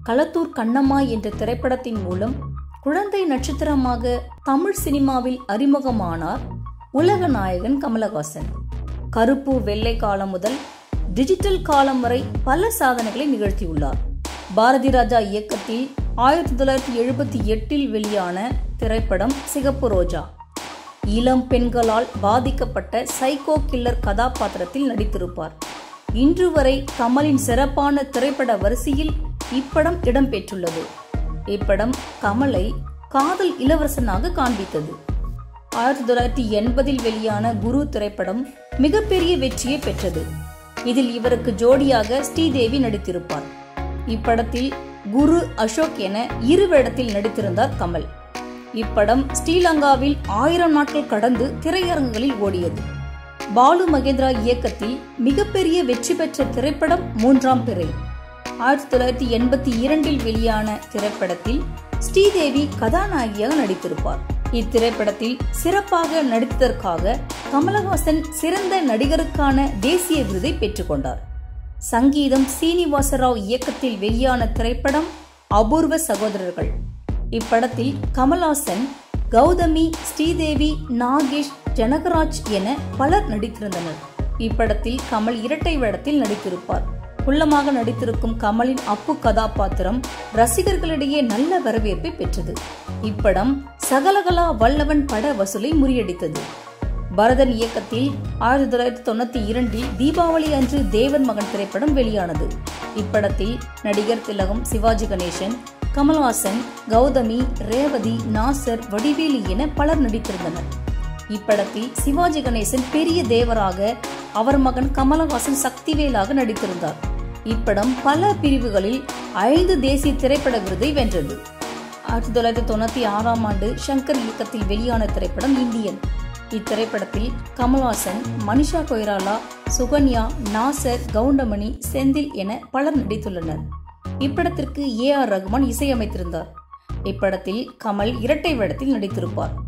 களத்தூர் கண்ணம்மா என்ற திரைப்படத்தின் மூலம் குழந்தை நட்சத்திரமாக தமிழ் சினிமாவில் அறிமுகமானார் உலக நாயகன் கமலஹாசன் கருப்பு வெள்ளை காலம் முதல் டிஜிட்டல் காலம் வரை பல சாதனைகளை நிகழ்த்தியுள்ளார் பாரதி ராஜா இயக்கத்தில் ஆயிரத்தி தொள்ளாயிரத்தி எழுபத்தி எட்டில் வெளியான திரைப்படம் சிகப்பு ரோஜா இளம் பெண்களால் பாதிக்கப்பட்ட சைக்கோ கில்லர் கதாபாத்திரத்தில் நடித்திருப்பார் இன்று வரை கமலின் சிறப்பான திரைப்பட வரிசையில் இப்படம் இடம்பெற்றுள்ளது இப்படம் கமலை காதல் இளவரசனாக காண்பித்தது ஆயிரத்தி தொள்ளாயிரத்தி எண்பதில் வெளியான குரு திரைப்படம் மிகப்பெரிய வெற்றியை பெற்றது இதில் இவருக்கு ஜோடியாக ஸ்ரீதேவி நடித்திருப்பார் இப்படத்தில் குரு அசோக் என இரு வேடத்தில் நடித்திருந்தார் கமல் இப்படம் ஸ்ரீலங்காவில் ஆயிரம் நாட்கள் கடந்து திரையரங்குகளில் ஓடியது பாலு மகேந்திரா இயக்கத்தில் மிகப்பெரிய வெற்றி பெற்ற திரைப்படம் மூன்றாம் பிறை ஆயிரத்தி தொள்ளாயிரத்தி எண்பத்தி இரண்டில் வெளியான திரைப்படத்தில் ஸ்ரீதேவி கதாநாயகியாக நடித்திருப்பார் இத்திரைப்படத்தில் சிறப்பாக நடித்ததற்காக கமலஹாசன் சிறந்த நடிகருக்கான தேசிய விருதை பெற்றுக்கொண்டார் சங்கீதம் சீனிவாசராவ் இயக்கத்தில் வெளியான திரைப்படம் அபூர்வ சகோதரர்கள் இப்படத்தில் கமல்ஹாசன் கௌதமி ஸ்ரீதேவி நாகேஷ் ஜனகராஜ் என பலர் நடித்திருந்தனர் இப்படத்தில் கமல் இரட்டை வேடத்தில் நடித்திருப்பார் குள்ளமாக நடித்திருக்கும் கமலின் அப்பு கதாபாத்திரம் ரசிகர்களிடையே நல்ல வரவேற்பை பெற்றது இப்படம் சகலகலா வல்லவன் பட வசூலை முறியடித்தது பரதன் இயக்கத்தில் ஆயிரத்தி தொள்ளாயிரத்தி தொண்ணூத்தி இரண்டில் தீபாவளி அன்று தேவன் மகன் திரைப்படம் வெளியானது இப்படத்தில் நடிகர் திலகம் சிவாஜி கணேசன் கமல்ஹாசன் கௌதமி ரேவதி நாசர் வடிவேலு என பலர் நடித்திருந்தனர் இப்படத்தில் சிவாஜி கணேசன் பெரிய தேவராக அவர் மகன் கமலஹாசன் சக்திவேலாக நடித்திருந்தார் இப்படம் பல பிரிவுகளில் ஐந்து தேசிய திரைப்பட விருதை வென்றது ஆயிரத்தி தொள்ளாயிரத்தி தொண்ணூத்தி ஆறாம் ஆண்டு சங்கர் இயக்கத்தில் வெளியான திரைப்படம் இந்தியன் இத்திரைப்படத்தில் கமல்ஹாசன் மனிஷா கொய்ராலா சுகன்யா நாசர் கவுண்டமணி செந்தில் என பலர் நடித்துள்ளனர் இப்படத்திற்கு ஏ ஆர் ரகுமான் இசையமைத்திருந்தார் இப்படத்தில் கமல் இரட்டை வேடத்தில் நடித்திருப்பார்